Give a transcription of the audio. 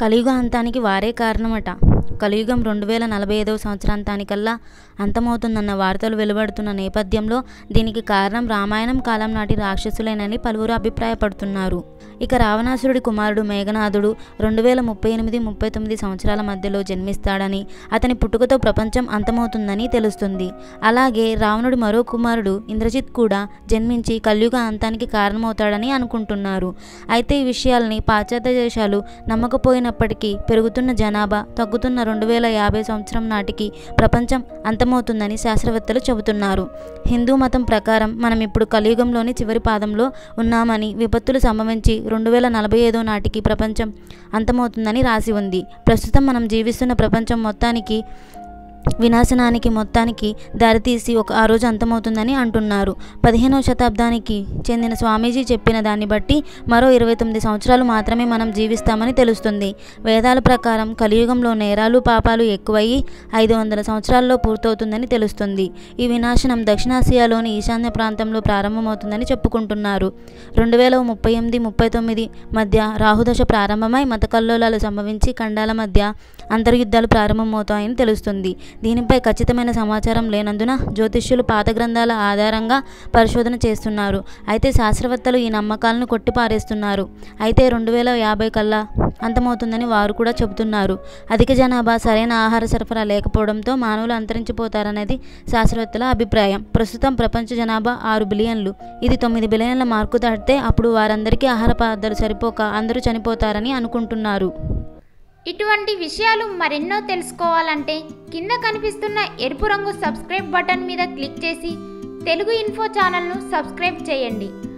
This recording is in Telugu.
కలియుగ అంతానికి వారే కారణమట కలియుగం రెండు వేల నలభై ఐదవ సంవత్సరాంతానికల్లా అంతమవుతుందన్న వార్తలు వెలువడుతున్న నేపథ్యంలో దీనికి కారణం రామాయణం కాలం నాటి రాక్షసులేనని పలువురు అభిప్రాయపడుతున్నారు ఇక రావణాసురుడి కుమారుడు మేఘనాథుడు రెండు వేల ముప్పై ఎనిమిది ముప్పై తొమ్మిది సంవత్సరాల మధ్యలో జన్మిస్తాడని అతని పుట్టుకతో ప్రపంచం అంతమవుతుందని తెలుస్తుంది అలాగే రావణుడి మరో కుమారుడు ఇంద్రజిత్ కూడా జన్మించి కలియుగ అంతానికి కారణమవుతాడని అనుకుంటున్నారు అయితే ఈ విషయాల్ని పాశ్చాత్య దేశాలు నమ్మకపోయినప్పటికీ పెరుగుతున్న జనాభా తగ్గుతున్న రెండు వేల యాభై సంవత్సరం నాటికి ప్రపంచం అంతమవుతుందని శాస్త్రవేత్తలు చెబుతున్నారు హిందూ మతం ప్రకారం మనం ఇప్పుడు కలియుగంలోని చివరి పాదంలో ఉన్నామని విపత్తులు సంభవించి రెండు వేల నలభై ఐదో నాటికి ప్రపంచం అంతమవుతుందని రాసి ఉంది ప్రస్తుతం మనం జీవిస్తున్న ప్రపంచం మొత్తానికి వినాశనానికి మొత్తానికి దారితీసి ఒక ఆ రోజు అంతమవుతుందని అంటున్నారు పదిహేనవ శతాబ్దానికి చెందిన స్వామీజీ చెప్పిన దాన్ని బట్టి మరో ఇరవై తొమ్మిది సంవత్సరాలు మాత్రమే మనం జీవిస్తామని తెలుస్తుంది వేదాల ప్రకారం కలియుగంలో నేరాలు పాపాలు ఎక్కువయ్యి ఐదు వందల సంవత్సరాల్లో పూర్తవుతుందని తెలుస్తుంది ఈ వినాశనం దక్షిణాసియాలోని ఈశాన్య ప్రాంతంలో ప్రారంభమవుతుందని చెప్పుకుంటున్నారు రెండు వేల ముప్పై ఎనిమిది ముప్పై తొమ్మిది మధ్య రాహుదశ ప్రారంభమై మత కల్లోలాలు సంభవించి ఖండాల మధ్య అంతర్యుద్ధాలు ప్రారంభమవుతాయని తెలుస్తుంది దీనిపై ఖచ్చితమైన సమాచారం లేనందున జ్యోతిష్యులు పాత గ్రంథాల ఆధారంగా పరిశోధన చేస్తున్నారు అయితే శాస్త్రవేత్తలు ఈ నమ్మకాలను కొట్టిపారేస్తున్నారు అయితే రెండు వేల యాభై కల్లా అంతమవుతుందని వారు కూడా చెబుతున్నారు అధిక జనాభా సరైన ఆహార సరఫరా లేకపోవడంతో మానవులు అంతరించిపోతారనేది శాస్త్రవేత్తల అభిప్రాయం ప్రస్తుతం ప్రపంచ జనాభా ఆరు బిలియన్లు ఇది తొమ్మిది బిలియన్ల మార్కు దాటితే అప్పుడు వారందరికీ ఆహార పదార్థాలు సరిపోక అందరూ చనిపోతారని అనుకుంటున్నారు ఇటువంటి విషయాలు మరెన్నో తెలుసుకోవాలంటే కింద కనిపిస్తున్న ఎరుపు రంగు సబ్స్క్రైబ్ బటన్ మీద క్లిక్ చేసి తెలుగు ఇన్ఫో ఛానల్ను సబ్స్క్రైబ్ చేయండి